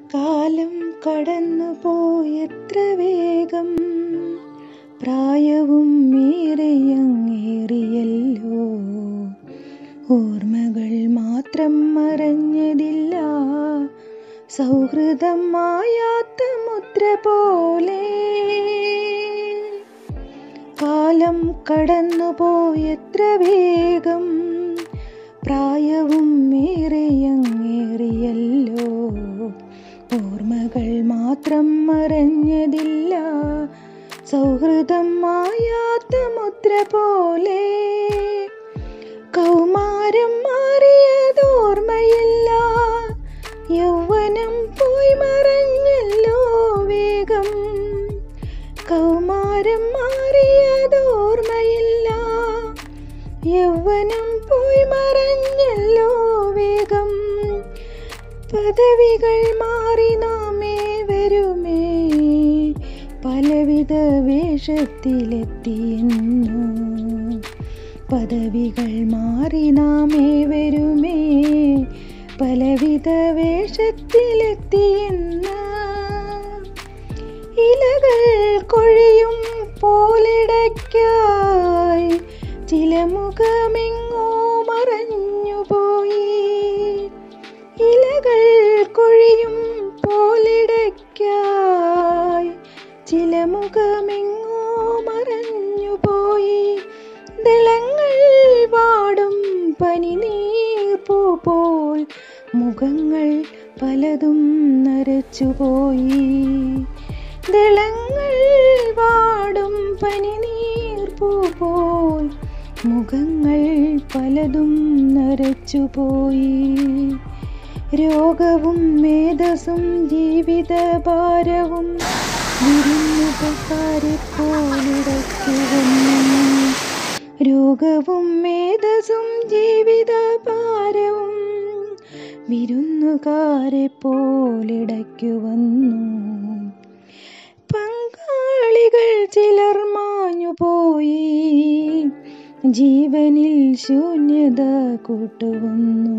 കാലം കടന്നുപോയെത്ര വേഗം പ്രായവും ഏറെയങ്ങേറിയല്ലോ ഓർമ്മകൾ മാത്രം മറഞ്ഞതില്ല സൗഹൃദം മായാത്ത മുദ്ര പോലെ കാലം കടന്നുപോയെത്ര വേഗം പ്രായവും ഏറെയങ്ങേറിയല്ലോ ഓർമ്മകൾ മാത്രം മറഞ്ഞതില്ല സൗഹൃദം മായാത്ത മുദ്ര പോലെ കൗമാരം മാറിയതോർമ്മയില്ല യൗവനം പോയി മറഞ്ഞല്ലോ വേഗം കൗമാരം മാറിയതോർമ്മയില്ല യൗവനം പോയി മറഞ്ഞല്ലോ വേഗം പദവികൾ മാറി നാമേ വരുമേ പലവിധ വേഷത്തിലെത്തിയെന്നു പദവികൾ മാറി നാമേ വരുമേ പലവിധ വേഷത്തിലെത്തിയെന്ന് ഇലകൾ കൊഴിയും പോലിടയ്ക്കായി ചില മുഖമെങ്ങോ മറഞ്ഞുപോയി ഇലകൾ കൊഴിയും പോലിടയ്ക്കായി ചില മുഖമെങ്ങോ മറഞ്ഞുപോയി ദളങ്ങൾ വാടും പനിനീർപ്പൂ പോൽ മുഖങ്ങൾ പലതും നരച്ചുപോയി ദളങ്ങൾ വാടും പനിനീർപ്പൂ പോൽ മുഖങ്ങൾ പലതും നരച്ചുപോയി രോഗവും മേധസ്സും ജീവിതഭാരവും വിരുന്നുപക്കാരെ പോലിടയ്ക്കു വന്നു രോഗവും മേധസ്സും ജീവിതഭാരവും വിരുന്നുകാരെ പോലിടയ്ക്കു വന്നു പങ്കാളികൾ ചിലർ മാഞ്ഞുപോയി ജീവനിൽ ശൂന്യത കൂട്ടുവന്നു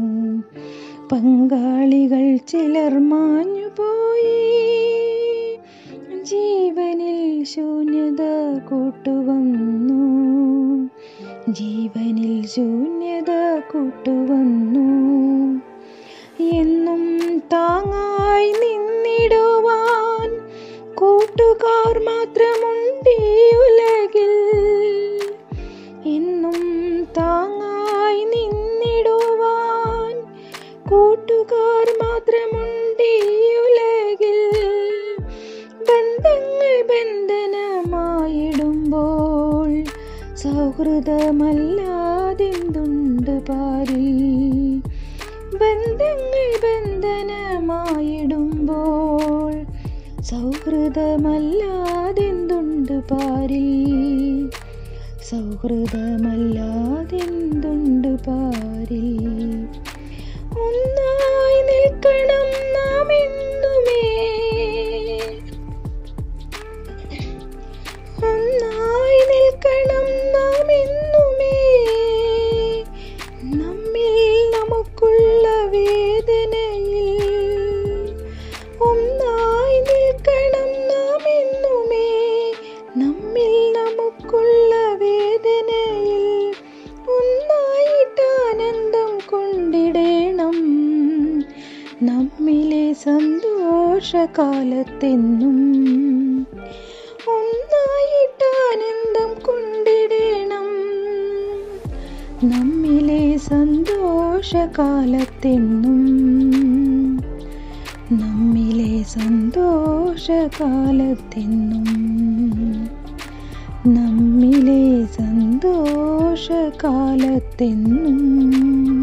പങ്കാളികൾ ചിലർ മാഞ്ഞുപോയി ജീവനിൽ ശൂന്യത കൂട്ടുവന്നു ജീവനിൽ ശൂന്യത കൂട്ടുവന്നു എന്നും താങ്ങായി നിന്നിടുവാൻ കൂട്ടുകാർ മാത്രമുണ്ട് ഈ ഉലകിൽ എന്നും താങ്ങായി നിന്നിടുവാൻ കൂട്ടുകാർ മാത്രമുണ്ട് ഈ ഉലകിൽ ബന്ധങ്ങൾ ബന്ധനമായിടുമ്പോൾ സൗഹൃദമല്ലാതെന്തുണ്ട് പാരിൽ ബന്ധങ്ങൾ ബന്ധനമായിടുമ്പോൾ സൗഹൃദമല്ലാതെന്തുണ്ട് പാരിൽ സൗഹൃദമല്ലാതെന്തുണ്ട് പാരിൽ ഒന്നായി നിൽക്കണം നാം എന്നുമേ ഒന്നായി നിൽക്കണം നാം എന്നുമേ നമ്മിൽ നമുക്കുള്ള വേദനയിൽ ഒന്നായി നിൽക്കണം നാം എന്നുമേ നമ്മിൽ നമുക്കുള്ള വേദനയിൽ ഒന്നായിട്ട് ആനന്ദം കൊണ്ടിടേണം നമ്മിലെ സന്തോഷകാലത്തെന്നും ഒന്നായിട്ട് ആനന്ദം കൊണ്ടിടേണം നമ്മിലെ സന്തോഷകാലത്തെന്നും നമ്മിലെ സന്തോഷകാലത്തെന്നും നമ്മിലെ സന്തോഷകാലത്തെന്നും